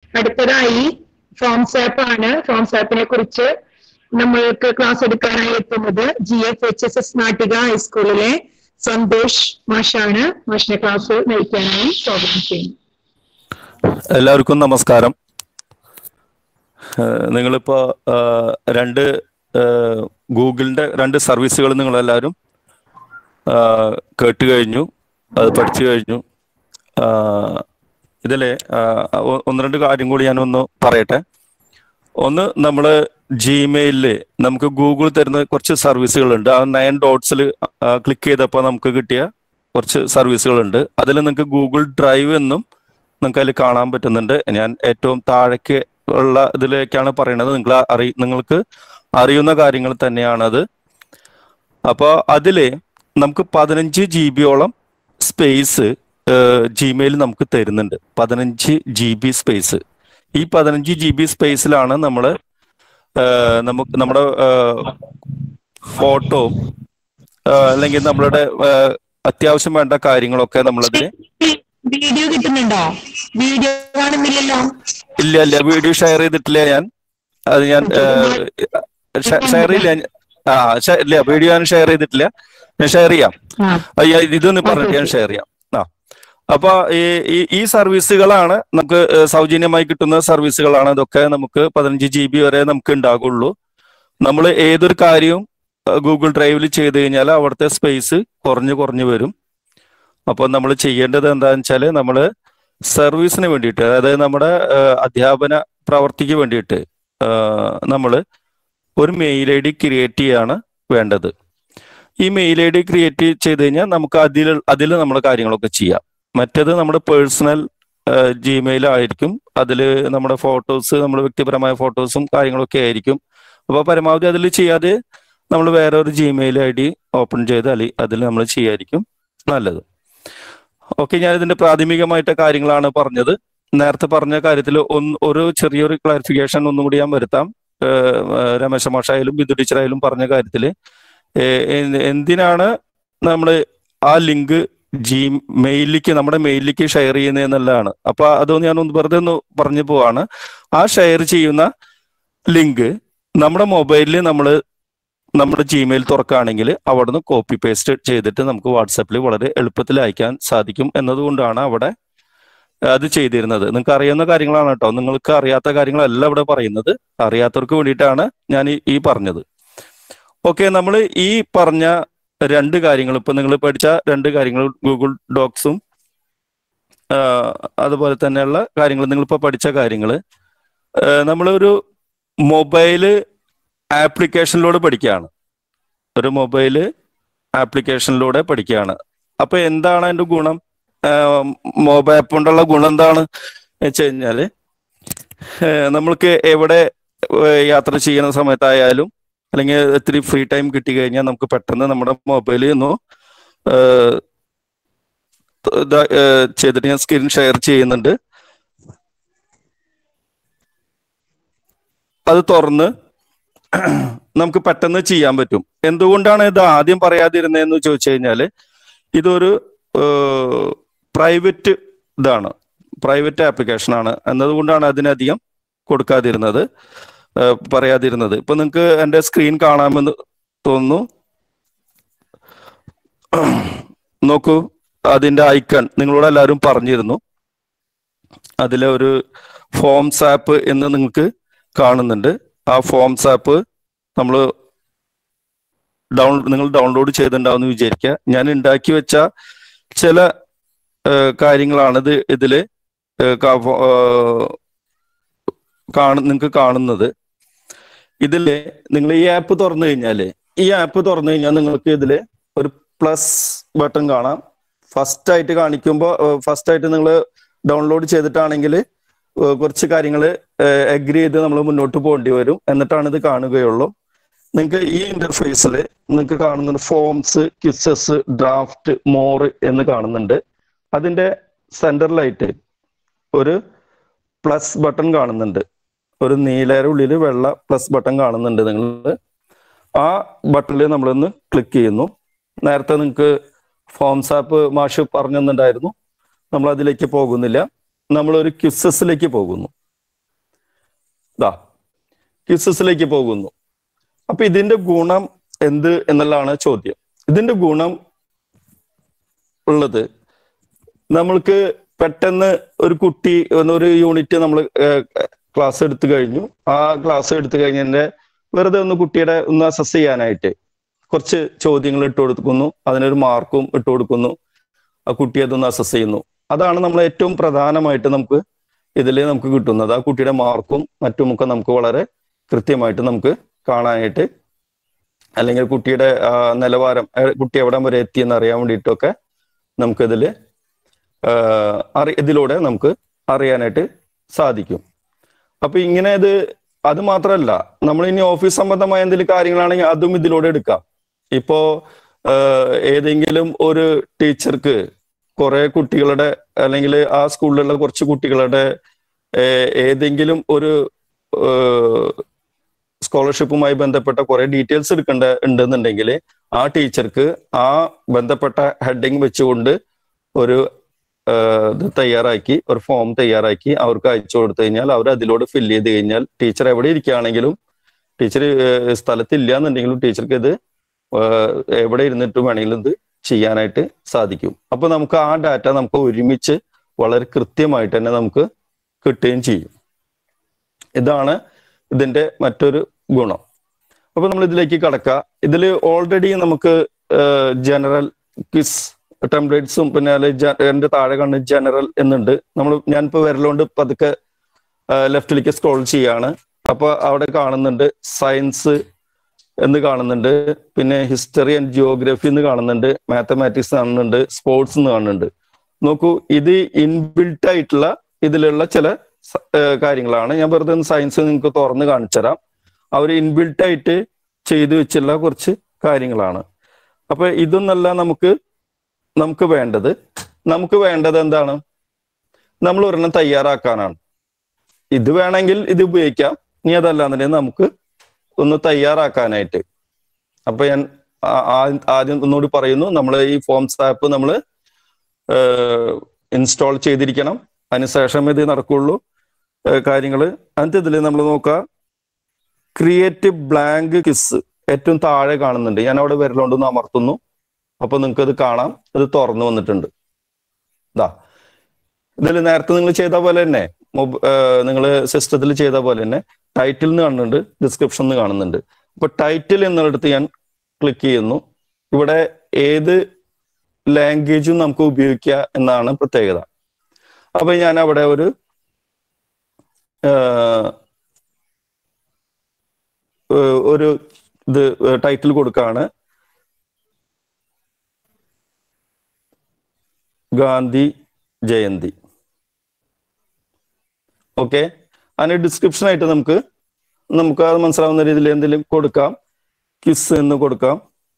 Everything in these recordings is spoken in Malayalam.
അടുത്തതായി ഫോംസ് ആപ്പ് ആണ് ഫോംസ് ആപ്പിനെ കുറിച്ച് നമ്മൾക്ക് ക്ലാസ് എടുക്കാനായി എത്തുന്നത് G F H S S Nattika ഹൈസ്കൂളിലെ സന്തോഷ് മാഷാണ് മാഷിനെ ക്ലാസ് നയിക്കാനായി സ്വാഗതം ചെയ്യുന്നു എല്ലാവർക്കും നമസ്കാരം ഏഹ് നിങ്ങളിപ്പോ ഏഹ് രണ്ട് ഏഹ് ഗൂഗിളിന്റെ രണ്ട് സർവീസുകൾ നിങ്ങളെല്ലാവരും ഏഹ് കേട്ട് കഴിഞ്ഞു അത് പഠിച്ചു കഴിഞ്ഞു ആഹ് ഇതിലെ ആഹ് ഒ- ഒന്ന് രണ്ട് കാര്യം കൂടി ഞാനൊന്ന് പറയട്ടെ ഒന്ന് നമ്മൾ ജിമെയിലില് നമുക്ക് ഗൂഗിൾ തരുന്ന കുറച്ച് സർവീസുകളുണ്ട് ആ നയൻ ഡോട്ട്സിൽ ക്ലിക്ക് ചെയ്തപ്പോൾ നമുക്ക് കിട്ടിയ കുറച്ച് സർവീസുകളുണ്ട് അതിൽ നിങ്ങൾക്ക് ഗൂഗിൾ ഡ്രൈവ് എന്നും നിങ്ങൾക്ക് അതിൽ കാണാൻ പറ്റുന്നുണ്ട് ഞാൻ ഏറ്റവും താഴേക്ക് ഉള്ള ഇതിലേക്കാണ് പറയുന്നത് നിങ്ങൾ അറി നിങ്ങൾക്ക് അറിയുന്ന കാര്യങ്ങൾ തന്നെയാണത് അപ്പോൾ അതില് നമുക്ക് പതിനഞ്ച് ജി ബിയോളം സ്പേസ് ജിമെയിൽ നമുക്ക് തരുന്നുണ്ട് പതിനഞ്ച് ജി ബി സ്പേസ് ഈ പതിനഞ്ച് ജി ബി സ്പേസിലാണ് നമ്മൾ നമുക്ക് നമ്മുടെ ഫോട്ടോ അല്ലെങ്കിൽ നമ്മളുടെ ഏഹ്, അത്യാവശ്യം വേണ്ട കാര്യങ്ങളൊക്കെ നമ്മളതിൽ വീഡിയോ കിട്ടുന്നുണ്ടോ വീഡിയോ കാണുന്നില്ലല്ലോ ഇല്ല ഇല്ല വീഡിയോ ഷെയർ ചെയ്തിട്ടില്ല ഞാൻ അത് ഞാൻ ഷെയർ ചെയ്യില്ല ഞാൻ- ആ ഷെ- ഇല്ല വീഡിയോ ഞാൻ ഷെയർ ചെയ്തിട്ടില്ല ഞാൻ ഷെയർ ചെയ്യാം ആ അയ്യ, ഇതൊന്ന് പറഞ്ഞിട്ട് ഞാൻ ഷെയർ ചെയ്യാം ആ അപ്പൊ ഈ ഈ- ഈ സർവീസുകളാണ് നമുക്ക് ഏഹ്, സൗജന്യമായി കിട്ടുന്ന സർവീസുകളാണ് ഇതൊക്കെ നമുക്ക് പതിനഞ്ച് ജി ബി വരെ നമുക്ക് ഉണ്ടാകുള്ളൂ നമ്മൾ ഏതൊരു കാര്യവും ഗൂഗിൾ ഡ്രൈവിൽ ചെയ്ത് കഴിഞ്ഞാൽ അവിടുത്തെ സ്പേസ് കുറഞ്ഞു കുറഞ്ഞു വരും അപ്പോൾ നമ്മൾ ചെയ്യേണ്ടത് എന്താണെന്ന് വെച്ചാൽ നമ്മൾ സർവീസിന് വേണ്ടിയിട്ട് അതായത് നമ്മുടെ ഏഹ്, അധ്യാപന പ്രവർത്തിക്ക് വേണ്ടിയിട്ട് നമ്മൾ ഒരു മെയിൽ ഐ ഡി ക്രിയേറ്റ് ചെയ്യാണ് വേണ്ടത് ഈ മെയിൽ ഐ ഡി ക്രിയേറ്റ് ചെയ്ത് കഴിഞ്ഞാൽ നമുക്ക് അതിൽ അതിൽ നമ്മുടെ കാര്യങ്ങളൊക്കെ ചെയ്യാം മറ്റേത് നമ്മുടെ പേഴ്സണൽ ജിമെയിൽ ആയിരിക്കും അതിൽ നമ്മുടെ ഫോട്ടോസ് നമ്മുടെ വ്യക്തിപരമായ ഫോട്ടോസും കാര്യങ്ങളൊക്കെ ആയിരിക്കും അപ്പോൾ പരമാവധി അതിൽ ചെയ്യാതെ നമ്മൾ വേറെ ഒരു ജിമെയിൽ ഐ ഡി ഓപ്പൺ ചെയ്ത് അല്ലെ അതിൽ നമ്മൾ ചെയ്യായിരിക്കും നല്ലത് ഓക്കെ ഞാൻ ഇതിന്റെ പ്രാഥമികമായിട്ട് കാര്യങ്ങളാണ് പറഞ്ഞത് നേരത്തെ പറഞ്ഞ കാര്യത്തിൽ ഒന്ന് ഒരു ചെറിയൊരു ക്ലാരിഫിക്കേഷൻ ഒന്നും കൂടി ഞാൻ വരുത്താം ഏഹ് ഏഹ് രമേശ മാഷായാലും ബിന്ദു ടീച്ചറായാലും പറഞ്ഞ കാര്യത്തിൽ എന്തിനാണ് നമ്മൾ ആ ലിങ്ക് ജി മെയിലിലേക്ക് നമ്മുടെ മെയിലിലേക്ക് ഷെയർ ചെയ്യുന്നത് എന്നുള്ളതാണ് അപ്പൊ അതൊന്ന് ഞാൻ ഒന്ന് വെറുതെ ഒന്ന് പറഞ്ഞു പോവാണ് ആ ഷെയർ ചെയ്യുന്ന ലിങ്ക് നമ്മുടെ മൊബൈലിൽ നമ്മൾ നമ്മുടെ ജിമെയിൽ തുറക്കുകയാണെങ്കിൽ അവിടുന്ന് കോപ്പി പേസ്റ്റ് ചെയ്തിട്ട് നമുക്ക് വാട്സാപ്പിൽ വളരെ എളുപ്പത്തിൽ അയക്കാൻ സാധിക്കും എന്നതുകൊണ്ടാണ് അവിടെ അത് ചെയ്തിരുന്നത് നിങ്ങൾക്ക് അറിയാവുന്ന കാര്യങ്ങളാണ് കേട്ടോ നിങ്ങൾക്ക് അറിയാത്ത കാര്യങ്ങളല്ല ഇവിടെ പറയുന്നത് അറിയാത്തവർക്ക് വേണ്ടിയിട്ടാണ് ഞാൻ ഈ- ഈ പറഞ്ഞത് ഓക്കെ നമ്മൾ ഈ പറഞ്ഞ രണ്ട് കാര്യങ്ങൾ ഇപ്പൊ നിങ്ങൾ പഠിച്ച രണ്ട് കാര്യങ്ങൾ ഗൂഗിൾ ഡോക്സും അതുപോലെ തന്നെയുള്ള കാര്യങ്ങൾ നിങ്ങളിപ്പോൾ പഠിച്ച കാര്യങ്ങൾ നമ്മളൊരു മൊബൈല് ആപ്ലിക്കേഷനിലൂടെ പഠിക്കുകയാണ് ഒരു മൊബൈല് ആപ്ലിക്കേഷനിലൂടെ പഠിക്കുകയാണ് അപ്പൊ എന്താണ് അതിന്റെ ഗുണം മൊബൈൽ ആപ്പ് കൊണ്ടുള്ള ഗുണം എന്താണ് വെച്ച് കഴിഞ്ഞാല് ഏഹ് നമ്മൾക്ക് എവിടെ ഏഹ് യാത്ര ചെയ്യുന്ന സമയത്തായാലും അല്ലെങ്കിൽ ഇത്തിരി ഫ്രീ ടൈം കിട്ടി കഴിഞ്ഞാൽ നമുക്ക് പെട്ടെന്ന് നമ്മുടെ മൊബൈലിൽ നിന്ന് ഏഹ് ഇതാ, ഏഹ് ചെയ്തിട്ട് ഞാൻ സ്ക്രീൻ ഷെയർ ചെയ്യുന്നുണ്ട് അത് തുറന്ന് നമുക്ക് പെട്ടെന്ന് ചെയ്യാൻ പറ്റും എന്തുകൊണ്ടാണ് ഇത് ആദ്യം പറയാതിരുന്നതെന്ന് ചോദിച്ചു കഴിഞ്ഞാൽ ഇതൊരു പ്രൈവറ്റ് ഇതാണ് പ്രൈവറ്റ് ആപ്ലിക്കേഷൻ ആണ് എന്നതുകൊണ്ടാണ് അതിനധികം കൊടുക്കാതിരുന്നത് ഏഹ് പറയാതിരുന്നത് ഇപ്പൊ നിങ്ങൾക്ക് എൻ്റെ സ്ക്രീൻ കാണാമെന്ന് തോന്നുന്നു നോക്കൂ അതിന്റെ ഐക്കൺ നിങ്ങളോട് എല്ലാവരും പറഞ്ഞിരുന്നു അതിലെ ഒരു ഫോംസ് ആപ്പ് എന്ന് നിങ്ങൾക്ക് കാണുന്നുണ്ട് ആ ഫോംസ് ആപ്പ് നമ്മൾ ഡൗൺ നിങ്ങൾ ഡൗൺലോഡ് ചെയ്തിട്ടുണ്ടാവും എന്ന് വിചാരിക്കുക ഞാൻ ഉണ്ടാക്കി വെച്ച ചില ഏഹ്, കാര്യങ്ങളാണിത് ഇതില് ഏഹ്, കാ- ഫോ- ഏഹ്, കാണു നിങ്ങൾക്ക് കാണുന്നത് ഇതില് നിങ്ങൾ ഈ ആപ്പ് തുറന്നു കഴിഞ്ഞാല് ഈ ആപ്പ് തുറന്നു കഴിഞ്ഞാൽ നിങ്ങൾക്ക് ഇതില് ഒരു പ്ലസ് ബട്ടൺ കാണാം ഫസ്റ്റ് ആയിട്ട് കാണിക്കുമ്പോൾ ഫസ്റ്റ് ആയിട്ട് നിങ്ങൾ ഡൗൺലോഡ് ചെയ്തിട്ടാണെങ്കിൽ കുറച്ച് കാര്യങ്ങൾ അഗ്രി ചെയ്ത് നമ്മൾ മുന്നോട്ട് പോകേണ്ടി വരും എന്നിട്ടാണ് ഇത് കാണുകയുള്ളൂ നിങ്ങൾക്ക് ഈ ഇന്റർഫേസിൽ നിങ്ങൾക്ക് കാണുന്നുണ്ട് ഫോംസ് ക്വിസസ് ഡ്രാഫ്റ്റ് മോർ എന്ന് കാണുന്നുണ്ട് അതിന്റെ സെന്ററിലായിട്ട് ഒരു പ്ലസ് ബട്ടൺ കാണുന്നുണ്ട് ഒരു നീലയുടെ ഉള്ളിൽ വെള്ള പ്ലസ് ബട്ടൺ കാണുന്നുണ്ട് നിങ്ങൾ ആ ബട്ടണിൽ നമ്മളൊന്ന് ക്ലിക്ക് ചെയ്യുന്നു നേരത്തെ നിങ്ങൾക്ക് ഫോംസ് ആപ്പ് മാഷ് പറഞ്ഞു തന്നിട്ടുണ്ടായിരുന്നു നമ്മൾ അതിലേക്ക് പോകുന്നില്ല നമ്മളൊരു ക്വിസസിലേക്ക് പോകുന്നു ഇതാ ക്വിസസിലേക്ക് പോകുന്നു അപ്പൊ ഇതിന്റെ ഗുണം എന്ത് എന്നുള്ളതാണ് ചോദ്യം ഇതിന്റെ ഗുണം ഉള്ളത് നമ്മൾക്ക് പെട്ടെന്ന് ഒരു കുട്ടി ഒരു യൂണിറ്റ് നമ്മൾ ക്ലാസ് എടുത്തു കഴിഞ്ഞു ആ ക്ലാസ് എടുത്തു കഴിഞ്ഞതിന്റെ വെറുതെ ഒന്ന് കുട്ടിയുടെ ഒന്ന് അസസ് ചെയ്യാനായിട്ട് കുറച്ച് ചോദ്യങ്ങൾ ഇട്ട് കൊടുക്കുന്നു അതിനൊരു മാർക്കും ഇട്ട് കൊടുക്കുന്നു ആ കുട്ടി അതൊന്ന് അസസ് ചെയ്യുന്നു അതാണ് നമ്മൾ ഏറ്റവും പ്രധാനമായിട്ട് നമുക്ക് ഇതിൽ നമുക്ക് കിട്ടുന്നത് ആ കുട്ടിയുടെ മാർക്കും മറ്റുമൊക്കെ നമുക്ക് വളരെ കൃത്യമായിട്ട് നമുക്ക് കാണാനായിട്ട് അല്ലെങ്കിൽ കുട്ടിയുടെ ആ, നിലവാരം ആ, കുട്ടി എവിടം വരെ എത്തിയെന്ന് അറിയാൻ വേണ്ടിയിട്ടൊക്കെ നമുക്കിതിൽ അറി ഇതിലൂടെ നമുക്ക് അറിയാനായിട്ട് സാധിക്കും അപ്പൊ ഇങ്ങനെ ഇത് അത് മാത്രമല്ല നമ്മൾ ഇനി ഓഫീസ് സംബന്ധമായ എന്തെങ്കിലും കാര്യങ്ങളാണെങ്കിൽ അതും ഇതിലൂടെ എടുക്കാം ഇപ്പോ ആഹ് ഏതെങ്കിലും ഒരു ടീച്ചർക്ക് കുറെ കുട്ടികളുടെ അല്ലെങ്കിൽ ആ സ്കൂളിലുള്ള കുറച്ച് കുട്ടികളുടെ ഏഹ് ഏതെങ്കിലും ഒരു സ്കോളർഷിപ്പുമായി ബന്ധപ്പെട്ട കുറെ ഡീറ്റെയിൽസ് എടുക്കേണ്ട ഉണ്ടെന്നുണ്ടെങ്കിൽ ആ ടീച്ചർക്ക് ആ ബന്ധപ്പെട്ട ഹെഡിങ് വെച്ചുകൊണ്ട് ഒരു ആഹ് ഇത് തയ്യാറാക്കി ഒരു ഫോം തയ്യാറാക്കി അവർക്ക് അയച്ചു കൊടുത്തു കഴിഞ്ഞാൽ അവർ അതിലൂടെ ഫില്ല് ചെയ്ത് കഴിഞ്ഞാൽ ടീച്ചർ എവിടെ ഇരിക്കുകയാണെങ്കിലും ടീച്ചർ സ്ഥലത്തില്ല എന്നുണ്ടെങ്കിലും ടീച്ചർക്ക് ഇത് ആഹ് എവിടെ ഇരുന്നിട്ട് വേണമെങ്കിലും ഇത് ചെയ്യാനായിട്ട് സാധിക്കും അപ്പൊ നമുക്ക് ആ ഡാറ്റ നമുക്ക് ഒരുമിച്ച് വളരെ കൃത്യമായിട്ട് തന്നെ നമുക്ക് കിട്ടുകയും ചെയ്യും ഇതാണ് ഇതിന്റെ മറ്റൊരു ഗുണം അപ്പൊ നമ്മൾ ഇതിലേക്ക് കടക്കുക ഇതിൽ ഓൾറെഡി നമുക്ക് ജനറൽ ക്വിസ് ടെംപ്ലേറ്റ്സും പിന്നെ അതില് ജ- എന്റെ താഴെ കണ്ട് ജനറൽ എന്നുണ്ട് നമ്മൾ ഞാനിപ്പോ വിരലുകൊണ്ട് പതുക്കെ ലെഫ്റ്റിലേക്ക് സ്ക്രോൾ ചെയ്യാണ് അപ്പൊ അവിടെ കാണുന്നുണ്ട് സയൻസ് എന്ന് കാണുന്നുണ്ട് പിന്നെ ഹിസ്റ്ററി ആൻഡ് ജിയോഗ്രഫി എന്ന് കാണുന്നുണ്ട് മാത്തമാറ്റിക്സ് കാണുന്നുണ്ട് സ്പോർട്സ് എന്ന് കാണുന്നുണ്ട് നോക്കൂ ഇത് ഇൻബിൽട്ട് ആയിട്ടുള്ള ഇതിലുള്ള ചില സ- ഏഹ് കാര്യങ്ങളാണ് ഞാൻ വെറുതെ സയൻസ് നിങ്ങൾക്ക് തുറന്ന് കാണിച്ചുതരാം അവർ ഇൻബിൽട്ട് ആയിട്ട് ചെയ്തു വെച്ചുള്ള കുറച്ച് കാര്യങ്ങളാണ് അപ്പൊ ഇതൊന്നല്ല നമുക്ക് നമുക്ക് വേണ്ടത് നമുക്ക് വേണ്ടത് എന്താണ് നമ്മൾ ഒരെണ്ണം തയ്യാറാക്കാനാണ് ഇത് വേണമെങ്കിൽ ഇത് ഉപയോഗിക്കാം ഇനി അതല്ലാന്നുണ്ടെങ്കിൽ നമുക്ക് ഒന്ന് തയ്യാറാക്കാനായിട്ട് അപ്പൊ ഞാൻ ആ- ആ- ആദ്യം ഒന്നുകൂടി പറയുന്നു നമ്മൾ ഈ ഫോംസ് ആപ്പ് നമ്മൾ ഇൻസ്റ്റാൾ ചെയ്തിരിക്കണം അതിനുശേഷം ഇത് നടക്കുള്ളൂ കാര്യങ്ങൾ അതിന്റെ ഇതിൽ നമ്മൾ നോക്കുക ക്രിയേറ്റ് ബ്ലാങ്ക് കിസ് ഏറ്റവും താഴെ കാണുന്നുണ്ട് ഞാൻ അവിടെ വിരലുകൊണ്ടൊന്ന് അമർത്തുന്നു അപ്പൊ നിങ്ങൾക്ക് ഇത് കാണാം ഇത് തുറന്നു വന്നിട്ടുണ്ട് ഇതാ ഇതിൽ നേരത്തെ നിങ്ങൾ ചെയ്ത പോലെ തന്നെ നിങ്ങൾ സിസ്റ്റത്തിൽ ചെയ്ത പോലെ തന്നെ ടൈറ്റിൽ നിന്ന് കാണുന്നുണ്ട് ഡിസ്ക്രിപ്ഷൻ എന്ന് കാണുന്നുണ്ട് അപ്പൊ ടൈറ്റിൽ എന്നിടത്ത് ഞാൻ ക്ലിക്ക് ചെയ്യുന്നു ഇവിടെ ഏത് ലാംഗ്വേജും നമുക്ക് ഉപയോഗിക്കുക എന്നാണ് പ്രത്യേകത അപ്പൊ ഞാൻ അവിടെ ഒരു ആഹ്, ഏഹ് ഒരു ഇത് ടൈറ്റിൽ കൊടുക്കാണ് ഗാന്ധി ജയന്തി ഓക്കെ അതിന് ഡിസ്ക്രിപ്ഷൻ ആയിട്ട് നമുക്ക് നമുക്ക് അത് മനസ്സിലാവുന്ന രീതിയിൽ എന്തെങ്കിലും കൊടുക്കാം കിസ് എന്ന് കൊടുക്കാം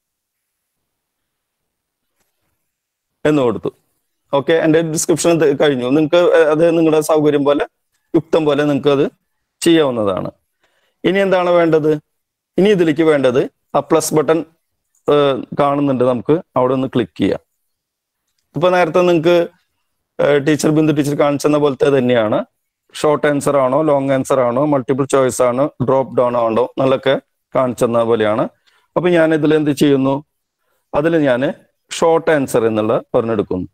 എന്ന് കൊടുത്തു ഓക്കെ എന്റെ ഡിസ്ക്രിപ്ഷൻ കഴിഞ്ഞു നിങ്ങൾക്ക് അത് നിങ്ങളുടെ സൗകര്യം പോലെ യുക്തം പോലെ നിങ്ങൾക്ക് അത് ചെയ്യാവുന്നതാണ് ഇനി എന്താണ് വേണ്ടത് ഇനി ഇതിലേക്ക് വേണ്ടത് ആ പ്ലസ് ബട്ടൺ കാണുന്നുണ്ട് നമുക്ക് അവിടെ ഒന്ന് ക്ലിക്ക് ചെയ്യാം ഇപ്പൊ നേരത്തെ നിങ്ങൾക്ക് ടീച്ചർ ബിന്ദു ടീച്ചർ കാണിച്ചെന്ന പോലത്തെ തന്നെയാണ് ഷോർട്ട് ആൻസർ ആണോ ലോങ് ആൻസർ ആണോ മൾട്ടിപ്പിൾ ചോയ്സ് ആണോ ഡ്രോപ്പ് ഡൗൺ ആണോ എന്നുള്ളതൊക്കെ കാണിച്ചെന്ന പോലെയാണ് അപ്പൊ ഞാൻ ഇതിൽ എന്ത് ചെയ്യുന്നു അതിൽ ഞാൻ ഷോർട്ട് ആൻസർ എന്നുള്ള പറഞ്ഞെടുക്കുന്നു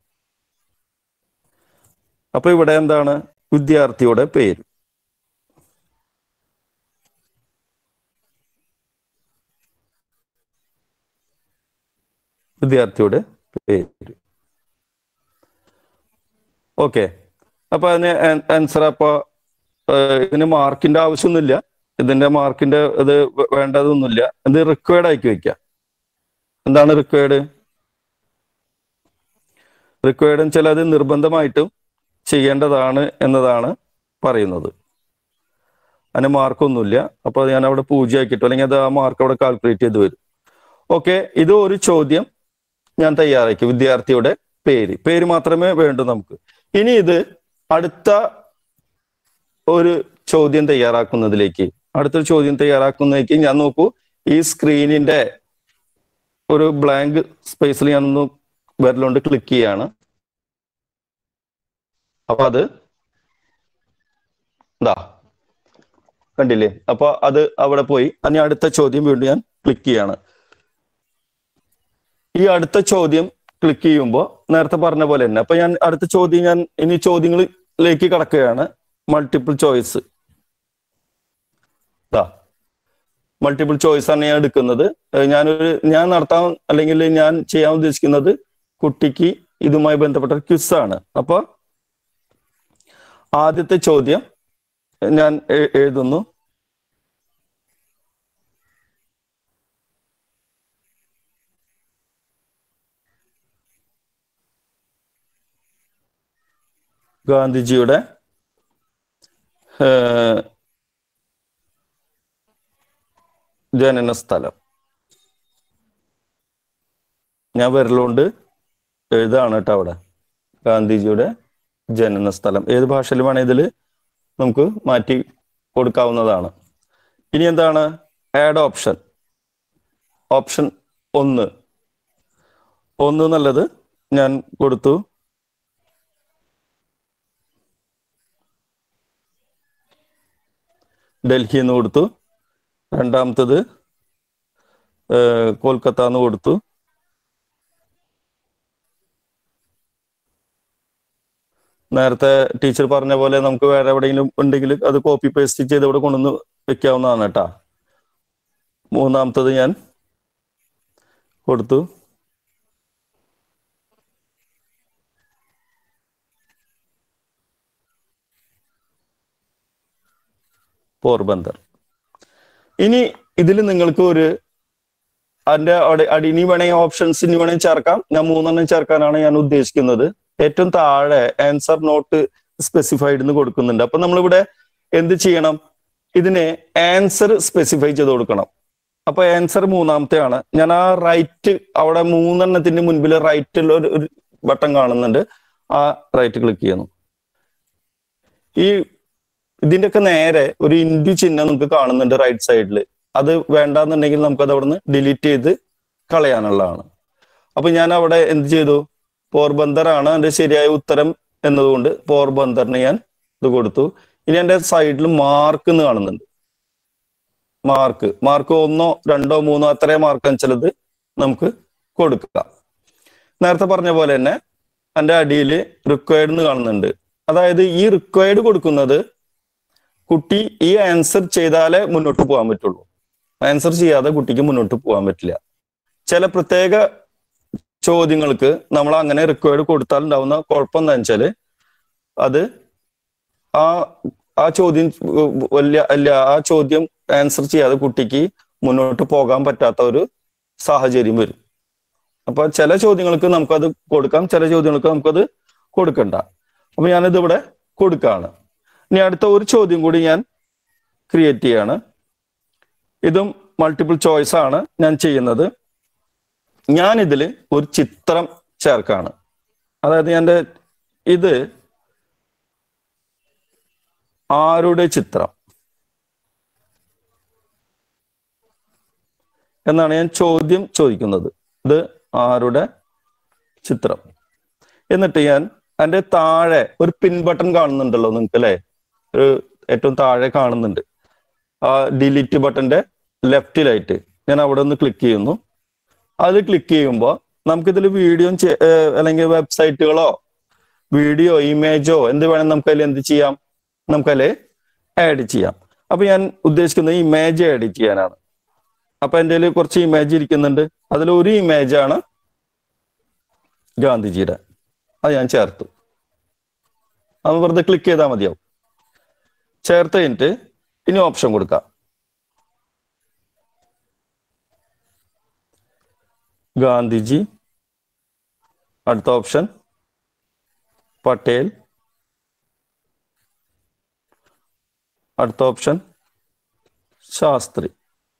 അപ്പൊ ഇവിടെ എന്താണ് വിദ്യാർത്ഥിയുടെ പേര് വിദ്യാർത്ഥിയുടെ പേര് ഓക്കെ അപ്പൊ അതിന് ആൻസർ അപ്പൊ ഏഹ് ഇതിന് മാർക്കിന്റെ ആവശ്യമൊന്നുമില്ല ഇതിന്റെ മാർക്കിന്റെ ഇത് വേ- വേണ്ടതൊന്നുമില്ല ഇത് റിക്വയർഡ് ആക്കി വെക്കാം എന്താണ് റിക്വയർഡ് റിക്വയർഡ് വെച്ചാൽ അത് നിർബന്ധമായിട്ടും ചെയ്യേണ്ടതാണ് എന്നതാണ് പറയുന്നത് അതിന് മാർക്കൊന്നുമില്ല അപ്പൊ ഞാൻ അവിടെ പൂജ്യമാക്കിയിട്ടു അല്ലെങ്കിൽ അത് ആ മാർക്ക് അവിടെ കാൽക്കുലേറ്റ് ചെയ്ത് വരും ഓക്കെ ഇത് ഒരു ചോദ്യം ഞാൻ തയ്യാറാക്കി വിദ്യാർത്ഥിയുടെ പേര് പേര് മാത്രമേ വേണ്ടൂ നമുക്ക് ഇനി ഇത് അടുത്ത ഒരു ചോദ്യം തയ്യാറാക്കുന്നതിലേക്ക് അടുത്തൊരു ചോദ്യം തയ്യാറാക്കുന്നതിലേക്ക് ഞാൻ നോക്കൂ ഈ സ്ക്രീനിന്റെ ഒരു ബ്ലാങ്ക് സ്പേസിൽ ഞാനൊന്ന് വിരലുകൊണ്ട് ക്ലിക്ക് ചെയ്യാണ് അപ്പൊ അത് എന്താ കണ്ടില്ലേ അപ്പൊ അത് അവിടെ പോയി ഇനി അടുത്ത ചോദ്യം വീണ്ടും ഞാൻ ക്ലിക്ക് ചെയ്യാണ് ഈ അടുത്ത ചോദ്യം ക്ലിക്ക് ചെയ്യുമ്പോൾ നേരത്തെ പറഞ്ഞ പോലെ തന്നെ അപ്പൊ ഞാൻ അടുത്ത ചോദ്യം ഞാൻ ഇനി ചോദ്യങ്ങളിലേക്ക് കടക്കുകയാണ് മൾട്ടിപ്പിൾ ചോയ്സ് മൾട്ടിപ്പിൾ ചോയ്സ് ആണ് ഞാൻ എടുക്കുന്നത് ഏഹ് ഞാനൊരു ഞാൻ നടത്താൻ അല്ലെങ്കിൽ ഞാൻ ചെയ്യാൻ ഉദ്ദേശിക്കുന്നത് കുട്ടിക്ക് ഇതുമായി ബന്ധപ്പെട്ട ക്വിസ് ആണ് അപ്പൊ ആദ്യത്തെ ചോദ്യം ഞാൻ എ- എഴുതുന്നു ഗാന്ധിജിയുടെ ഏഹ്, ജനന സ്ഥലം ഞാൻ വിരലുകൊണ്ട് എഴുതാണ് കേട്ടോ അവിടെ ഗാന്ധിജിയുടെ ജനന സ്ഥലം ഏത് ഭാഷയിൽ വേണേ ഇതിൽ നമുക്ക് മാറ്റി കൊടുക്കാവുന്നതാണ് ഇനി എന്താണ് ആഡ് ഓപ്ഷൻ ഓപ്ഷൻ ഒന്ന് ഒന്ന് എന്നുള്ളത് ഞാൻ കൊടുത്തു ഡൽഹി എന്ന് കൊടുത്തു രണ്ടാമത്തത് ഏഹ്, കൊൽക്കത്ത എന്ന് കൊടുത്തു നേരത്തെ ടീച്ചർ പറഞ്ഞ പോലെ നമുക്ക് വേറെ എവിടെയെങ്കിലും ഉണ്ടെങ്കിൽ അത് കോപ്പി പേസ്റ്റ് ചെയ്ത് ഇവിടെ കൊണ്ടുവന്ന് വെക്കാവുന്നതാണ് കേട്ടാ മൂന്നാമത്തത് ഞാൻ കൊടുത്തു പോർബന്ദർ ഇനി ഇതിൽ നിങ്ങൾക്ക് ഒരു അതിന്റെ അവിടെ അടി ഇനി വേണമെങ്കിൽ ഓപ്ഷൻസ് ഇനി വേണമെങ്കിൽ ചേർക്കാം ഞാൻ മൂന്നെണ്ണം ചേർക്കാനാണ് ഞാൻ ഉദ്ദേശിക്കുന്നത് ഏറ്റവും താഴെ ആൻസർ നോട്ട് സ്പെസിഫൈഡ് എന്ന് കൊടുക്കുന്നുണ്ട് അപ്പൊ നമ്മളിവിടെ എന്ത് ചെയ്യണം ഇതിനെ ആൻസർ സ്പെസിഫൈ ചെയ്ത് കൊടുക്കണം അപ്പൊ ആൻസർ മൂന്നാമത്തെയാണ് ഞാൻ ആ റൈറ്റ് അവിടെ മൂന്നെണ്ണത്തിന്റെ മുൻപിൽ റൈറ്റിൽ ഒരു ഒരു ബട്ടൺ കാണുന്നുണ്ട് ആ റൈറ്റ് ക്ലിക്ക് ചെയ്യുന്നു ഈ ഇതിന്റെയൊക്കെ നേരെ ഒരു ഇൻഡു ചിഹ്നം നമുക്ക് കാണുന്നുണ്ട് റൈറ്റ് സൈഡിൽ അത് വേണ്ടാന്നുണ്ടെങ്കിൽ നമുക്ക് അത് അവിടുന്ന് ഡിലീറ്റ് ചെയ്ത് കളയാനുള്ളതാണ് അപ്പൊ ഞാൻ അവിടെ എന്ത് ചെയ്തു പോർബന്ദർ ആണ് അതിന്റെ ശരിയായ ഉത്തരം എന്നതുകൊണ്ട് പോർബന്ദറിന് ഞാൻ ഇത് കൊടുത്തു ഇനി എന്റെ സൈഡിൽ മാർക്ക് എന്ന് കാണുന്നുണ്ട് മാർക്ക് മാർക്ക് ഒന്നോ രണ്ടോ മൂന്നോ അത്രയും മാർക്ക് ചിലത് നമുക്ക് കൊടുക്കുക നേരത്തെ പറഞ്ഞ പോലെ തന്നെ എൻ്റെ അടിയിൽ റിക്വയർഡ് എന്ന് കാണുന്നുണ്ട് അതായത് ഈ റിക്വയർഡ് കൊടുക്കുന്നത് കുട്ടി ഈ ആൻസർ ചെയ്താലേ മുന്നോട്ട് പോകാൻ പറ്റുള്ളൂ ആൻസർ ചെയ്യാതെ കുട്ടിക്ക് മുന്നോട്ട് പോകാൻ പറ്റില്ല ചില പ്രത്യേക ചോദ്യങ്ങൾക്ക് നമ്മൾ അങ്ങനെ റിക്വയർഡ് കൊടുത്താൽ ഉണ്ടാവുന്ന കുഴപ്പം എന്താ വെച്ചാല് അത് ആ ആ ചോദ്യം ഉം, വലിയ അല്ല ആ ചോദ്യം ആൻസർ ചെയ്യാതെ കുട്ടിക്ക് മുന്നോട്ട് പോകാൻ പറ്റാത്ത ഒരു സാഹചര്യം വരും അപ്പൊ ചില ചോദ്യങ്ങൾക്ക് നമുക്കത് കൊടുക്കാം ചില ചോദ്യങ്ങൾക്ക് നമുക്കത് കൊടുക്കണ്ട അപ്പൊ ഞാനിത് ഇവിടെ കൊടുക്കാണ് ഇനി അടുത്ത ഒരു ചോദ്യം കൂടി ഞാൻ ക്രിയേറ്റ് ചെയ്യാണ് ഇതും മൾട്ടിപ്പിൾ ചോയ്സ് ആണ് ഞാൻ ചെയ്യുന്നത് ഞാൻ ഇതിൽ ഒരു ചിത്രം ചേർക്കാണ് അതായത് എൻ്റെ ഇത് ആരുടെ ചിത്രം എന്നാണ് ഞാൻ ചോദ്യം ചോദിക്കുന്നത് ഇത് ആരുടെ ചിത്രം എന്നിട്ട് ഞാൻ അതിന്റെ താഴെ ഒരു പിൻ ബട്ടൺ കാണുന്നുണ്ടല്ലോ നിങ്ങൾക്ക് അല്ലെ ഒരു ഏറ്റവും താഴെ കാണുന്നുണ്ട് ആ ഡിലീറ്റ് ബട്ടന്റെ ലെഫ്റ്റിലായിട്ട് ഞാൻ അവിടെ ഒന്ന് ക്ലിക്ക് ചെയ്യുന്നു അത് ക്ലിക്ക് ചെയ്യുമ്പോൾ നമുക്കിതിൽ വീഡിയോ അല്ലെങ്കിൽ വെബ്സൈറ്റുകളോ വീഡിയോ ഇമേജോ എന്ത് വേണമെങ്കിൽ നമുക്ക് അതിൽ എന്ത് ചെയ്യാം നമുക്കതിൽ ആഡ് ചെയ്യാം അപ്പൊ ഞാൻ ഉദ്ദേശിക്കുന്നത് ഇമേജ് ആഡ് ചെയ്യാനാണ് അപ്പൊ എൻ്റെ കയ്യിൽ കുറച്ച് ഇമേജ് ഇരിക്കുന്നുണ്ട് അതിൽ ഒരു ഇമേജ് ആണ് ഗാന്ധിജിയുടെ അത് ഞാൻ ചേർത്തു അത് വെറുതെ ക്ലിക്ക് ചെയ്താൽ മതിയാവും ചേർത്ത് കഴിഞ്ഞിട്ട് ഇനി ഓപ്ഷൻ കൊടുക്കാം ഗാന്ധിജി അടുത്ത ഓപ്ഷൻ പട്ടേൽ അടുത്ത ഓപ്ഷൻ ശാസ്ത്രി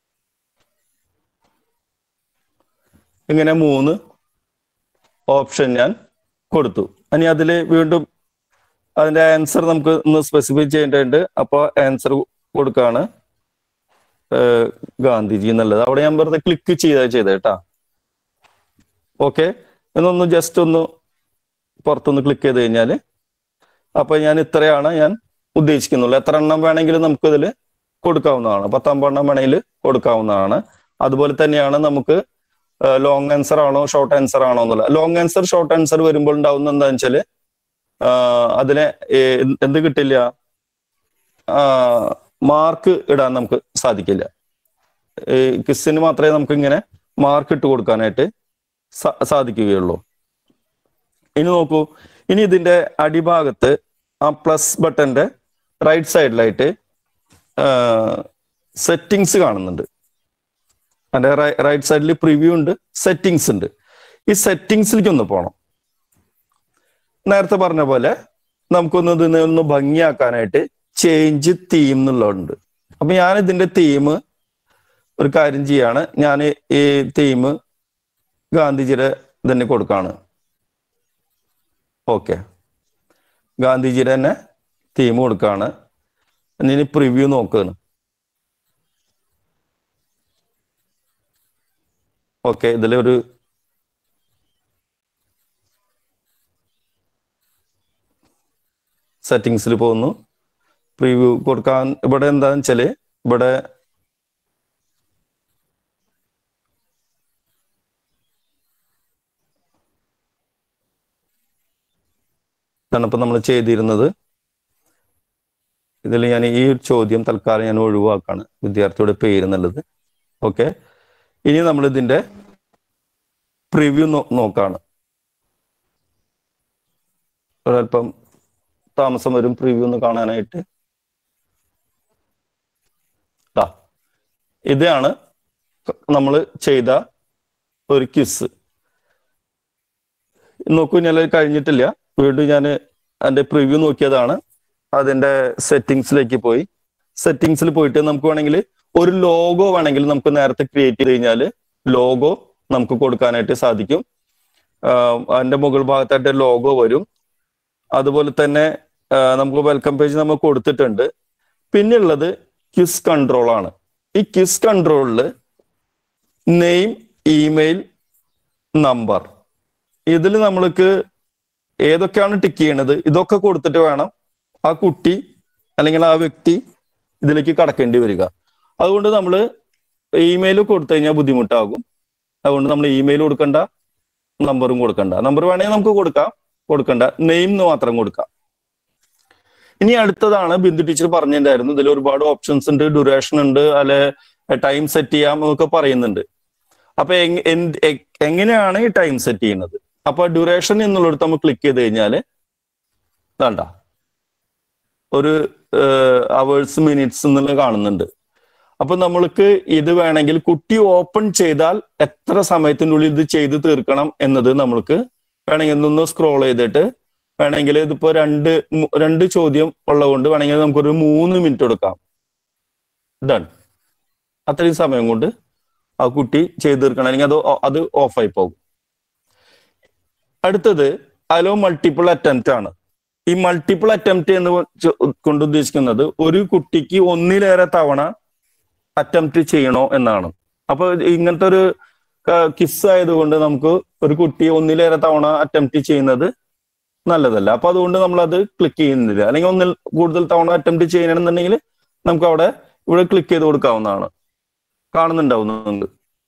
ഇങ്ങനെ മൂന്ന് ഓപ്ഷൻ ഞാൻ കൊടുത്തു ഇനി അതിൽ വീണ്ടും അതിന്റെ ആൻസർ നമുക്ക് ഒന്ന് സ്പെസിഫൈ ചെയ്യേണ്ടതുണ്ട് അപ്പോൾ ആൻസർ കൊടുക്കാണ് ഏഹ് ഗാന്ധിജി എന്നുള്ളത് അവിടെ ഞാൻ വെറുതെ ക്ലിക്ക് ചെയ്താ ചെയ്തത് കേട്ടാ ഓക്കെ എന്നൊന്ന് ജസ്റ്റ് ഒന്ന് പുറത്തൊന്ന് ക്ലിക്ക് ചെയ്ത് കഴിഞ്ഞാൽ അപ്പൊ ഞാൻ ഇത്രയാണ് ഞാൻ ഉദ്ദേശിക്കുന്നുള്ളൂ എത്ര എണ്ണം വേണമെങ്കിലും നമുക്കിതിൽ കൊടുക്കാവുന്നതാണ് പത്തമ്പെണ്ണം വേണമെങ്കിൽ കൊടുക്കാവുന്നതാണ് അതുപോലെ തന്നെയാണ് നമുക്ക് ലോങ് ആൻസർ ആണോ ഷോർട്ട് ആൻസർ ആണോ എന്നുള്ള ലോങ് ആൻസർ ഷോർട്ട് ആൻസർ വരുമ്പോൾ ഉണ്ടാവുന്ന എന്താണെന്ന് വെച്ചാല് അതിനെ എന്ത് കിട്ടില്ല മാർക്ക് ഇടാൻ നമുക്ക് സാധിക്കില്ല ക്വിസിന് മാത്രമേ നമുക്ക് ഇങ്ങനെ മാർക്ക് ഇട്ട് കൊടുക്കാനായിട്ട് സാധിക്കുകയുള്ളൂ ഇനി നോക്കൂ ഇനി ഇതിന്റെ അടിഭാഗത്ത് ആ പ്ലസ് ബട്ടന്റെ റൈറ്റ് സൈഡിലായിട്ട് സെറ്റിങ്സ് കാണുന്നുണ്ട് അതിന്റെ റൈറ്റ് സൈഡിൽ പ്രിവ്യൂ ഉണ്ട് സെറ്റിങ്സ് ഉണ്ട് ഈ സെറ്റിങ്സിലേക്ക് ഒന്ന് പോകണം നേരത്തെ പറഞ്ഞ പോലെ നമുക്കൊന്ന് ഇതിനെ ഒന്ന് ഭംഗിയാക്കാനായിട്ട് ചേഞ്ച് തീം എന്നുള്ളതുണ്ട് അപ്പൊ ഞാൻ ഇതിന്റെ തീം ഒരു കാര്യം ചെയ്യാണ് ഞാൻ ഈ തീം ഗാന്ധിജിയുടെ തന്നെ കൊടുക്കാണ് ഓക്കെ ഗാന്ധിജിയുടെ തന്നെ തീം കൊടുക്കാണ് ഇനി പ്രിവ്യൂ നോക്കുകയാണ് ഓക്കെ ഇതിലൊരു സെറ്റിങ്സിൽ പോകുന്നു പ്രിവ്യൂ കൊടുക്കാൻ ഇവിടെ എന്താന്ന് വെച്ചാല് ഇവിടെ ഇതാണ് ഇപ്പൊ നമ്മൾ ചെയ്തിരുന്നത് ഇതിൽ ഞാൻ ഈ ഒരു ചോദ്യം തൽക്കാലം ഞാൻ ഒഴിവാക്കാണ് വിദ്യാർത്ഥിയുടെ പേര് എന്നുള്ളത് ഓക്കെ ഇനി നമ്മൾ ഇതിന്റെ പ്രിവ്യൂ നോക്കാണ് ഒരല്പം താമസം വരും പ്രിവ്യൂ ഒന്ന് കാണാനായിട്ട് ആ ഇതാണ് നമ്മൾ ചെയ്ത ഒരു ക്വിസ് നോക്കൂ ഞാൻ കഴിഞ്ഞിട്ടില്ല വീണ്ടും ഞാൻ അതിന്റെ പ്രിവ്യൂ നോക്കിയതാണ് അതിന്റെ സെറ്റിങ്സിലേക്ക് പോയി സെറ്റിങ്സിൽ പോയിട്ട് നമുക്ക് വേണമെങ്കിൽ ഒരു ലോഗോ വേണമെങ്കിൽ നമുക്ക് നേരത്തെ ക്രിയേറ്റ് ചെയ്ത് കഴിഞ്ഞാൽ ലോഗോ നമുക്ക് കൊടുക്കാനായിട്ട് സാധിക്കും അതിന്റെ മുകൾ ഭാഗത്തായിട്ട് ലോഗോ വരും അതുപോലെ തന്നെ നമുക്ക് വെൽക്കം പേജ് നമ്മൾ കൊടുത്തിട്ടുണ്ട് പിന്നെയുള്ളത് ക്വിസ് കൺട്രോൾ ആണ് ഈ ക്വിസ് കൺട്രോളിൽ നെയിം ഇമെയിൽ നമ്പർ ഇതിൽ നമ്മൾക്ക് ഏതൊക്കെയാണ് ടിക്ക് ചെയ്യണത് ഇതൊക്കെ കൊടുത്തിട്ട് വേണം ആ കുട്ടി അല്ലെങ്കിൽ ആ വ്യക്തി ഇതിലേക്ക് കടക്കേണ്ടി വരിക അതുകൊണ്ട് നമ്മൾ ഇമെയിൽ കൊടുത്തു കഴിഞ്ഞാൽ ബുദ്ധിമുട്ടാകും അതുകൊണ്ട് നമ്മൾ ഇമെയിൽ കൊടുക്കണ്ട നമ്പറും കൊടുക്കണ്ട നമ്പർ വേണമെങ്കിൽ നമുക്ക് കൊടുക്കാം കൊടുക്കണ്ട നെയിം മാത്രം കൊടുക്കാം ഇനി അടുത്തതാണ് ബിന്ദു ടീച്ചർ പറഞ്ഞിട്ടുണ്ടായിരുന്നു ഇതിൽ ഒരുപാട് ഓപ്ഷൻസ് ഉണ്ട് ഡ്യൂറേഷൻ ഉണ്ട് അല്ലെ ടൈം സെറ്റ് ചെയ്യാം എന്നൊക്കെ പറയുന്നുണ്ട് അപ്പൊ എങ്ങനെയാണ് ഈ ടൈം സെറ്റ് ചെയ്യുന്നത് അപ്പൊ ഡ്യൂറേഷൻ എന്നുള്ളിടത്ത് നമ്മൾ ക്ലിക്ക് ചെയ്ത് കഴിഞ്ഞാല് വേണ്ട ഒരു അവേഴ്സ് മിനിറ്റ്സ് എന്നുള്ളത് കാണുന്നുണ്ട് അപ്പൊ നമ്മൾക്ക് ഇത് വേണമെങ്കിൽ കുട്ടി ഓപ്പൺ ചെയ്താൽ എത്ര സമയത്തിനുള്ളിൽ ഇത് ചെയ്ത് തീർക്കണം എന്നത് നമ്മൾക്ക് വേണമെങ്കിൽ ഇതൊന്ന് സ്ക്രോൾ ചെയ്തിട്ട് വേണമെങ്കിൽ ഇതിപ്പോ രണ്ട് രണ്ട് ചോദ്യം ഉള്ളതുകൊണ്ട് വേണമെങ്കിൽ നമുക്കൊരു മൂന്ന് മിനിറ്റ് എടുക്കാം ഡൺ അത്രയും സമയം കൊണ്ട് ആ കുട്ടി ചെയ്ത് തീർക്കണം അല്ലെങ്കിൽ അത് അത് ഓഫായി പോകും അടുത്തത് അലോ മൾട്ടിപ്പിൾ അറ്റംപ്റ്റ് ആണ് ഈ മൾട്ടിപ്പിൾ അറ്റംപ്റ്റ് എന്ന് കൊണ്ട് ഉദ്ദേശിക്കുന്നത് ഒരു കുട്ടിക്ക് ഒന്നിലേറെ തവണ അറ്റംപ്റ്റ് ചെയ്യണോ എന്നാണ് അപ്പൊ ഇങ്ങനത്തെ ഒരു കിസ് ആയതുകൊണ്ട് നമുക്ക് ഒരു കുട്ടിയെ ഒന്നിലേറെ തവണ അറ്റംപ്റ്റ് ചെയ്യുന്നത് നല്ലതല്ല അപ്പൊ അതുകൊണ്ട് നമ്മൾ അത് ക്ലിക്ക് ചെയ്യുന്നില്ല അല്ലെങ്കിൽ ഒന്നിൽ കൂടുതൽ തവണ അറ്റംപ്റ്റ് ചെയ്യണമെന്നുണ്ടെങ്കിൽ നമുക്ക് അവിടെ ഇവിടെ ക്ലിക്ക് ചെയ്ത് കൊടുക്കാവുന്നതാണ് കാണുന്നുണ്ടാവുന്നുണ്ട്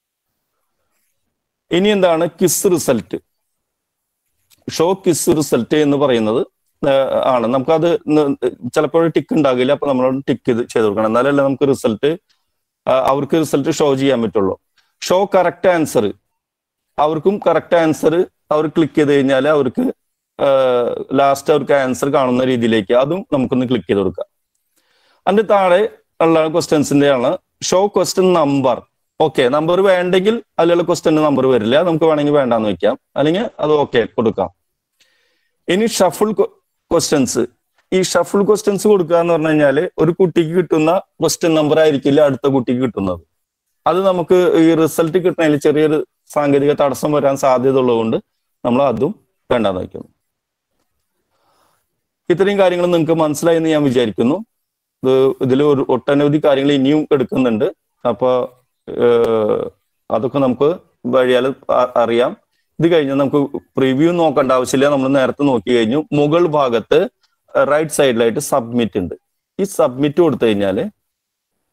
ഇനി എന്താണ് quiz result show quiz result എന്ന് പറയുന്നത് ആണ് നമുക്കത് ചിലപ്പോൾ ടിക്ക് ഉണ്ടാകില്ല അപ്പൊ നമ്മൾ ടിക്ക് ചെയ്ത് ചെയ്ത് കൊടുക്കണം എന്നാലല്ലേ നമുക്ക് റിസൾട്ട് അവർക്ക് റിസൾട്ട് ഷോ ചെയ്യാൻ പറ്റുള്ളൂ ഷോ കറക്റ്റ് ആൻസർ അവർക്കും കറക്റ്റ് ആൻസർ അവർ ക്ലിക്ക് ചെയ്ത് കഴിഞ്ഞാൽ അവർക്ക് ലാസ്റ്റ് അവർക്ക് ആൻസർ കാണുന്ന രീതിയിലേക്ക് അതും നമുക്കൊന്ന് ക്ലിക്ക് ചെയ്ത് കൊടുക്കാം അതിന്റെ താഴെ ഉള്ള ക്വസ്റ്റ്യൻസിന്റെ ആണ് show question number okay number വേണ്ടെങ്കിൽ അതിലുള്ള ക്വസ്റ്റ്യന് നമ്പർ വരില്ല നമുക്ക് വേണമെങ്കിൽ വേണ്ടാന്ന് വെക്കാം അല്ലെങ്കിൽ അത് ഓക്കെ കൊടുക്കാം ഇനി ഷഫിൾ ക്വസ്റ്റ്യൻസ് ഈ ഷഫിൾ ക്വസ്റ്റ്യൻസ് കൊടുക്കുക എന്ന് പറഞ്ഞു കഴിഞ്ഞാല് ഒരു കുട്ടിക്ക് കിട്ടുന്ന ക്വസ്റ്റ്യൻ നമ്പർ ആയിരിക്കില്ല അടുത്ത കുട്ടിക്ക് കിട്ടുന്നത് അത് നമുക്ക് ഈ റിസൾട്ട് കിട്ടുന്നതിൽ ചെറിയൊരു സാങ്കേതിക തടസ്സം വരാൻ സാധ്യത ഉള്ളതുകൊണ്ട് നമ്മൾ അതും വേണ്ടാന്ന് വയ്ക്കുന്നു ഇത്രയും കാര്യങ്ങൾ നിങ്ങൾക്ക് മനസ്സിലായി എന്ന് ഞാൻ വിചാരിക്കുന്നു ഇത് ഇതിൽ ഒരു ഒട്ടനവധി കാര്യങ്ങൾ ഇനിയും എടുക്കുന്നുണ്ട് അപ്പൊ അതൊക്കെ നമുക്ക് വഴിയാൽ അറിയാം ഇത് കഴിഞ്ഞാൽ നമുക്ക് പ്രിവ്യൂ നോക്കേണ്ട ആവശ്യമില്ല നമ്മൾ നേരത്തെ നോക്കി കഴിഞ്ഞു മുകൾ ഭാഗത്ത് റൈറ്റ് സൈഡിലായിട്ട് സബ്മിറ്റ് ഉണ്ട് ഈ സബ്മിറ്റ് കൊടുത്തു കഴിഞ്ഞാൽ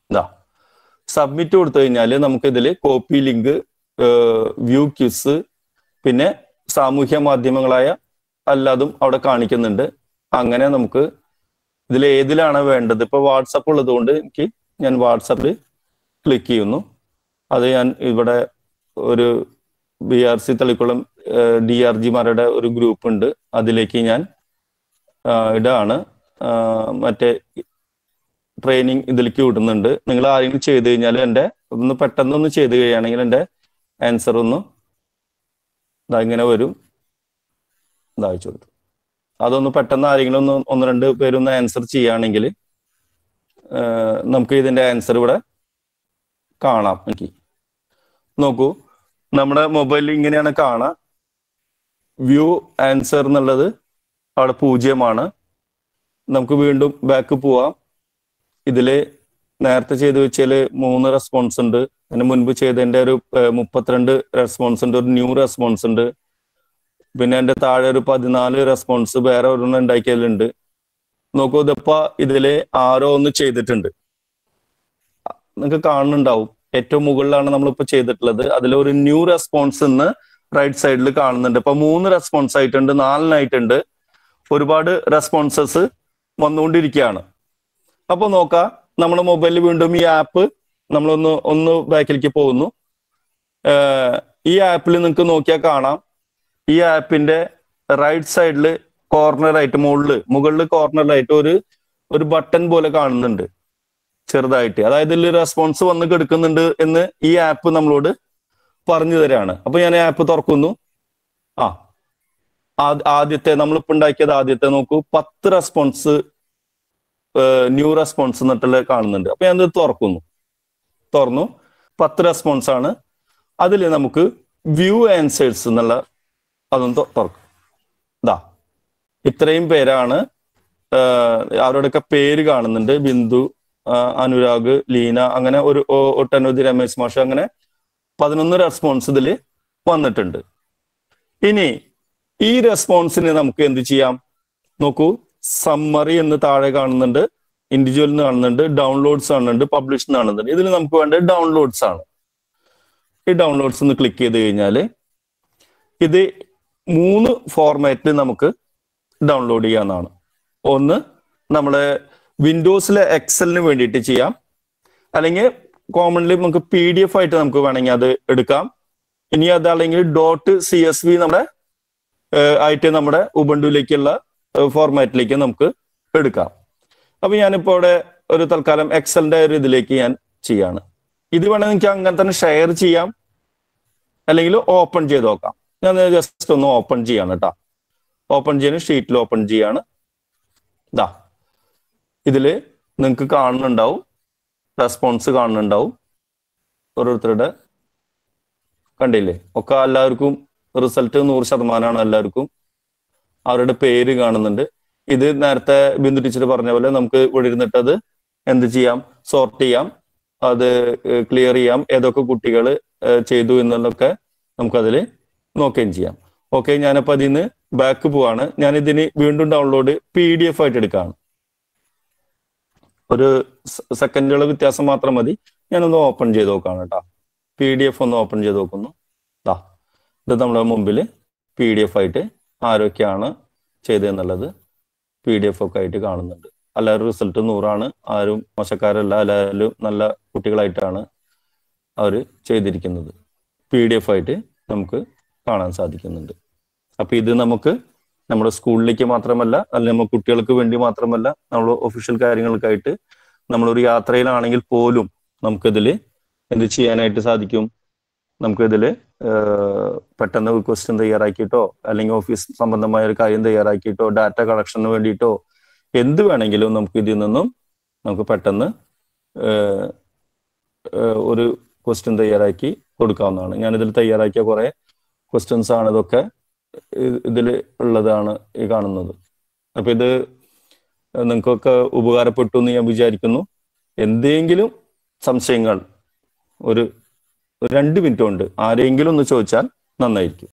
ഇതാ സബ്മിറ്റ് കൊടുത്തു കഴിഞ്ഞാൽ നമുക്ക് ഇതിൽ കോപ്പി ലിങ്ക് വ്യൂ ക്യൂസ് പിന്നെ സാമൂഹ്യ മാധ്യമങ്ങളായ അല്ലാതും അവിടെ കാണിക്കുന്നുണ്ട് അങ്ങനെ നമുക്ക് ഇതിൽ ഏതിലാണ് വേണ്ടത് ഇപ്പൊ വാട്സപ്പ് ഉള്ളത് കൊണ്ട് എനിക്ക് ഞാൻ വാട്സപ്പിൽ ക്ലിക്ക് ചെയ്യുന്നു അത് ഞാൻ ഇവിടെ ഒരു B R C Thalikulam D R ജിമാരുടെ ഒരു ഗ്രൂപ്പ് ഉണ്ട് അതിലേക്ക് ഞാൻ ആ, ഇടാണ് ആ, മറ്റേ ട്രെയിനിങ് ഇതിലേക്ക് വിടുന്നുണ്ട് നിങ്ങൾ ആരെങ്കിലും ചെയ്ത് കഴിഞ്ഞാൽ എൻ്റെ ഒന്ന് പെട്ടെന്ന് ഒന്ന് ചെയ്ത് കഴിയുകയാണെങ്കിൽ എൻ്റെ ആൻസർ ഒന്ന് ഇതാ ഇങ്ങനെ വരും ഇതാ അയച്ചു കൊടുത്തു അതൊന്ന് പെട്ടെന്ന് ആരെങ്കിലും ഒന്ന് ഒന്ന് രണ്ട് പേരൊന്ന് ആൻസർ ചെയ്യുകയാണെങ്കിൽ നമുക്ക് ഇതിന്റെ ആൻസർ ഇവിടെ കാണാം എനിക്ക് നോക്കൂ നമ്മുടെ മൊബൈലിൽ ഇങ്ങനെയാണ് കാണാം വ്യൂ ആൻസർ എന്നുള്ളത് അവിടെ പൂജ്യമാണ് നമുക്ക് വീണ്ടും ബാക്ക് പോവാം ഇതില് നേരത്തെ ചെയ്ത് വെച്ചാല് മൂന്ന് റെസ്പോൺസ് ഉണ്ട് അതിന് മുൻപ് ചെയ്തതിന്റെ ഒരു ഏഹ്, മുപ്പത്തിരണ്ട് റെസ്പോൺസ് ഉണ്ട് ഒരു ന്യൂ റെസ്പോൺസ് ഉണ്ട് പിന്നെ എന്റെ താഴെ ഒരു പതിനാല് റെസ്പോൺസ് വേറെ ഒരെണ്ണം ഉണ്ടാക്കിയതിലുണ്ട് നോക്കൂ ഇതിപ്പോ ഇതില് ആരോ ഒന്ന് ചെയ്തിട്ടുണ്ട് നിങ്ങൾക്ക് കാണുന്നുണ്ടാവും ഏറ്റവും മുകളിലാണ് നമ്മളിപ്പോ ചെയ്തിട്ടുള്ളത് അതിൽ ഒരു ന്യൂ റെസ്പോൺസ് എന്ന് റൈറ്റ് സൈഡിൽ കാണുന്നുണ്ട് ഇപ്പൊ മൂന്ന് റെസ്പോൺസ് ആയിട്ടുണ്ട് നാലിനായിട്ടുണ്ട് ഒരുപാട് റെസ്പോൺസസ് വന്നുകൊണ്ടിരിക്കുകയാണ് അപ്പൊ നോക്കാം നമ്മുടെ മൊബൈലിൽ വീണ്ടും ഈ ആപ്പ് നമ്മളൊന്ന് ഒന്ന് ബാക്കിലേക്ക് പോകുന്നു ഏഹ് ഈ ആപ്പിൽ നിങ്ങൾക്ക് നോക്കിയാൽ കാണാം ഈ ആപ്പിന്റെ റൈറ്റ് സൈഡിൽ കോർണറായിട്ട് മുകളിൽ മുകളിൽ കോർണറായിട്ട് ഒരു ഒരു ബട്ടൺ പോലെ കാണുന്നുണ്ട് ചെറുതായിട്ട് അതായത് ഇതിൽ റെസ്പോൺസ് വന്ന് കിടക്കുന്നുണ്ട് എന്ന് ഈ ആപ്പ് നമ്മളോട് പറഞ്ഞു തരാണ് അപ്പൊ ഞാൻ ആപ്പ് തുറക്കുന്നു ആ ആ- ആദ്യത്തെ നമ്മളിപ്പോ ഉണ്ടാക്കിയത് ആദ്യത്തെ നോക്കൂ പത്ത് റെസ്പോൺസ് ന്യൂ റെസ്പോൺസ് എന്നിട്ടുള്ള കാണുന്നുണ്ട് അപ്പൊ ഞാനത് തുറക്കുന്നു തുറന്നു പത്ത് റെസ്പോൺസ് ആണ് അതിൽ നമുക്ക് വ്യൂ ആൻസേഴ്സ് എന്നുള്ള അതൊന്ന് തു- തുറക്കും ഇതാ ഇത്രയും പേരാണ് ആഹ് അവരുടെയൊക്കെ പേര് കാണുന്നുണ്ട് ബിന്ദു ആഹ് അനുരാഗ് ലീന അങ്ങനെ ഒരു ഒ- ഒട്ടനവധി രമേശ് മാഷ് അങ്ങനെ പതിനൊന്ന് റെസ്പോൺസ് ഇതിൽ വന്നിട്ടുണ്ട് ഇനി ഈ റെസ്പോൺസിന് നമുക്ക് എന്ത് ചെയ്യാം നോക്കൂ സമ്മറി എന്ന് താഴെ കാണുന്നുണ്ട് ഇൻഡിവിജ്വൽ എന്ന് കാണുന്നുണ്ട് ഡൗൺലോഡ്സ് കാണുന്നുണ്ട് പബ്ലിഷ് എന്ന് കാണുന്നുണ്ട് ഇതിൽ നമുക്ക് വേണ്ടത് ഡൗൺലോഡ്സ് ആണ് ഈ ഡൗൺലോഡ്സ് ഒന്ന് ക്ലിക്ക് ചെയ്ത് കഴിഞ്ഞാൽ ഇത് മൂന്ന് ഫോർമാറ്റിൽ നമുക്ക് ഡൗൺലോഡ് ചെയ്യാവുന്നതാണ് ഒന്ന് നമ്മളെ വിൻഡോസിലെ എക്സലിന് വേണ്ടിയിട്ട് ചെയ്യാം അല്ലെങ്കിൽ കോമൺലി നമുക്ക് പി ഡി എഫ് ആയിട്ട് നമുക്ക് വേണമെങ്കിൽ അത് എടുക്കാം ഇനി അതല്ലെങ്കിൽ ഡോട്ട് സി എസ് വി നമ്മുടെ ഏഹ്, ആയിട്ട് നമ്മുടെ ഉബണ്ടുവിലേക്കുള്ള ഫോർമാറ്റിലേക്ക് നമുക്ക് എടുക്കാം അപ്പൊ ഞാനിപ്പോ ഇവിടെ ഒരു തൽക്കാലം എക്സലിന്റെ ഒരു ഇതിലേക്ക് ഞാൻ ചെയ്യാണ് ഇത് വേണമെങ്കിൽ എനിക്ക് അങ്ങനെ തന്നെ ഷെയർ ചെയ്യാം അല്ലെങ്കിൽ ഓപ്പൺ ചെയ്ത് നോക്കാം ഞാൻ ജസ്റ്റ് ഒന്ന് ഓപ്പൺ ചെയ്യാണ് കേട്ടോ ഓപ്പൺ ചെയ്യാൻ ഷീറ്റിൽ ഓപ്പൺ ചെയ്യാണ് ഇതാ ഇതില് നിങ്ങൾക്ക് കാണുന്നുണ്ടാവും റെസ്പോൺസ് കാണുന്നുണ്ടാവും ഓരോരുത്തരുടെ കണ്ടില്ലേ ഒക്കെ എല്ലാവർക്കും റിസൾട്ട് നൂറ് ശതമാനമാണ് എല്ലാവർക്കും അവരുടെ പേര് കാണുന്നുണ്ട് ഇത് നേരത്തെ ബിന്ദു ടീച്ചർ പറഞ്ഞ പോലെ നമുക്ക് ഇവിടെ ഇരുന്നിട്ട് അത് എന്ത് ചെയ്യാം സോർട്ട് ചെയ്യാം അത് ക്ലിയർ ചെയ്യാം ഏതൊക്കെ കുട്ടികൾ ചെയ്തു എന്നുള്ളതൊക്കെ നമുക്കതിൽ നോക്കുകയും ചെയ്യാം ഓക്കെ ഞാനപ്പോൾ അതിൽ നിന്ന് ബാക്ക് പോവാണ് ഞാൻ ഇതിന് വീണ്ടും ഡൗൺലോഡ് പി ഡി എഫ് ആയിട്ട് എടുക്കുകയാണ് ഒരു സെക്കൻഡുകൾ വ്യത്യാസം മാത്രം മതി ഞാനൊന്ന് ഓപ്പൺ ചെയ്ത് നോക്കാണ് കേട്ടോ പി ഡി എഫ് ഒന്ന് ഓപ്പൺ ചെയ്ത് നോക്കുന്നു ദാ ഇത് നമ്മുടെ മുമ്പിൽ പി ഡി എഫ് ആയിട്ട് ആരൊക്കെയാണ് ചെയ്തതെന്നുള്ളത് പി ഡി എഫ് ഒക്കെ ആയിട്ട് കാണുന്നുണ്ട് എല്ലാവരും റിസൾട്ട് നൂറാണ് ആരും മോശക്കാരല്ല എല്ലാവരും നല്ല കുട്ടികളായിട്ടാണ് അവർ ചെയ്തിരിക്കുന്നത് പി ഡി എഫ് ആയിട്ട് നമുക്ക് കാണാൻ സാധിക്കുന്നുണ്ട് അപ്പൊ ഇത് നമുക്ക് നമ്മുടെ സ്കൂളിലേക്ക് മാത്രമല്ല അല്ലെങ്കിൽ നമ്മുടെ കുട്ടികൾക്ക് വേണ്ടി മാത്രമല്ല നമ്മൾ ഒഫീഷ്യൽ കാര്യങ്ങൾക്കായിട്ട് നമ്മളൊരു യാത്രയിലാണെങ്കിൽ പോലും നമുക്കിതിൽ എന്ത് ചെയ്യാനായിട്ട് സാധിക്കും നമുക്കിതിൽ പെട്ടെന്ന് ക്വസ്റ്റ്യൻ തയ്യാറാക്കിയിട്ടോ അല്ലെങ്കിൽ ഓഫീസ് സംബന്ധമായ ഒരു കാര്യം തയ്യാറാക്കിയിട്ടോ ഡാറ്റ കളക്ഷന് വേണ്ടിയിട്ടോ എന്ത് വേണമെങ്കിലും നമുക്ക് ഇതിൽ നിന്നും നമുക്ക് പെട്ടെന്ന് ഏഹ്, ഏഹ്, ഒരു ക്വസ്റ്റ്യൻ തയ്യാറാക്കി കൊടുക്കാവുന്നതാണ് ഞാനിതിൽ തയ്യാറാക്കിയ കുറെ ക്വസ്റ്റ്യൻസ് ആണ് ഇതൊക്കെ ഇതിൽ ഉള്ളതാണ് ഈ കാണുന്നത് അപ്പൊ ഇത് നിങ്ങൾക്കൊക്കെ ഉപകാരപ്പെട്ടു എന്ന് ഞാൻ വിചാരിക്കുന്നു എന്തെങ്കിലും സംശയങ്ങൾ ഒരു ഒരു രണ്ട് മിനിറ്റ് കൊണ്ട് ആരെങ്കിലും ഒന്ന് ചോദിച്ചാൽ നന്നായിരിക്കും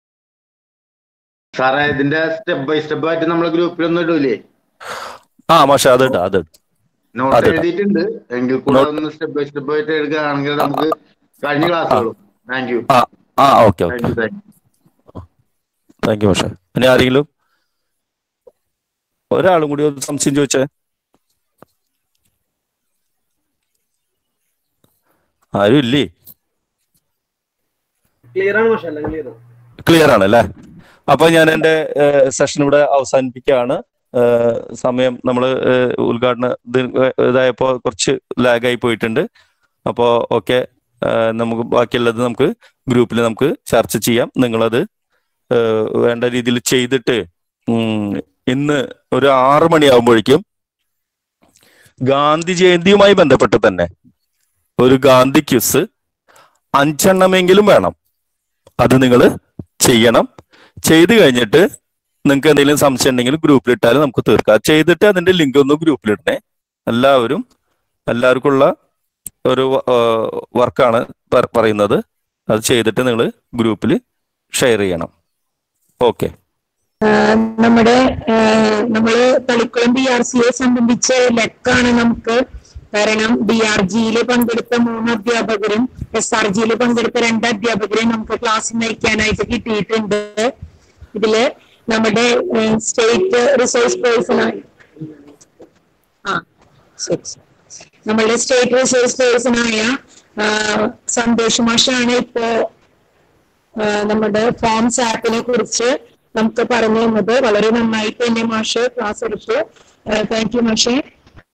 സാറേ ഇതിന്റെ സ്റ്റെപ്പ് ബൈ സ്റ്റെപ്പ് ആയിട്ട് നമ്മളെ ഗ്രൂപ്പിലൊന്നും ഇടൂലേ ആ മാഷ അതിട്ട് അതിട്ട് നോട്ട് അതെ. എഴുതിയിട്ടുണ്ട് എങ്കിൽ കൂടെ Note- ഒന്ന് സ്റ്റെപ്പ് ബൈ സ്റ്റെപ്പ് ആയിട്ട് എടുക്കുകയാണെങ്കിൽ നമുക്ക് കഴിഞ്ഞ ക്ലാസ്സുകളും താങ്ക് യു ആ ആ okay thank okay you thank you thank you പക്ഷേ ഇനി ആരെങ്കിലും ഒരാളും കൂടി ഒരു സംശയം ചോദിച്ചേ ആരും ഇല്ലേ ക്ലിയർ ആണ് പക്ഷെ എല്ലാം ക്ലിയർ ആണ് ക്ലിയർ ആണ് അല്ലേ അപ്പൊ ഞാൻ എന്റെ സെഷൻ ഇവിടെ അവസാനിപ്പിക്കുകയാണ് ഏഹ് സമയം നമ്മൾ ഉദ്ഘാടന ഇത് ഇതായപ്പോ കുറച്ച് ലാഗായി പോയിട്ടുണ്ട് അപ്പോ ഓക്കെ നമുക്ക് ബാക്കിയുള്ളത് നമുക്ക് ഗ്രൂപ്പിൽ നമുക്ക് ചർച്ച ചെയ്യാം നിങ്ങളത് ഏഹ് വേണ്ട രീതിയിൽ ചെയ്തിട്ട് ഉം, ഇന്ന് ഒരു ആറ് മണിയാകുമ്പോഴേക്കും ഗാന്ധി ജയന്തിയുമായി ബന്ധപ്പെട്ട് തന്നെ ഒരു ഗാന്ധി ക്യുസ് അഞ്ചെണ്ണമെങ്കിലും വേണം അത് നിങ്ങൾ ചെയ്യണം ചെയ്ത് കഴിഞ്ഞിട്ട് നിങ്ങൾക്ക് എന്തെങ്കിലും സംശയം ഉണ്ടെങ്കിൽ ഗ്രൂപ്പിൽ ഇട്ടാലും നമുക്ക് തീർക്കാം ചെയ്തിട്ട് അതിന്റെ ലിങ്ക് ഒന്ന് ഗ്രൂപ്പിൽ ഇടണേ എല്ലാവരും എല്ലാവർക്കും ഉള്ള ഒരു വർക്കാണ് പറയുന്നത് അത് ചെയ്തിട്ട് നിങ്ങൾ ഗ്രൂപ്പിൽ ഷെയർ ചെയ്യണം ഓക്കെ ആഹ് നമ്മുടെ ആഹ് നമ്മള് തളിക്കുളം ബി ആർ സിയെ സംബന്ധിച്ച് ലെക്കാണ് നമുക്ക് കാരണം ബി ആർ ജിയിൽ പങ്കെടുത്ത മൂന്ന് അധ്യാപകരും എസ് ആർ ജിയിൽ പങ്കെടുത്ത രണ്ട് അധ്യാപകരെ നമുക്ക് ക്ലാസ് നയിക്കാനായിട്ട് കിട്ടിയിട്ടുണ്ട് ഇതില് നമ്മുടെ സ്റ്റേറ്റ് റിസോഴ്സ് പേഴ്സൺ ആ ശരി ശരി. നമ്മളുടെ സ്റ്റേറ്റ് റിസോഴ്സ് പേഴ്സണായ സന്തോഷ് മാഷാണ് ഇപ്പോ ആ, നമ്മുടെ ഫോംസ് ആപ്പിനെ കുറിച്ച് നമുക്ക് പറഞ്ഞു തന്നത് വളരെ നന്നായിട്ട് തന്നെ മാഷ് ക്ലാസ് എടുത്തു താങ്ക് യു മാഷേ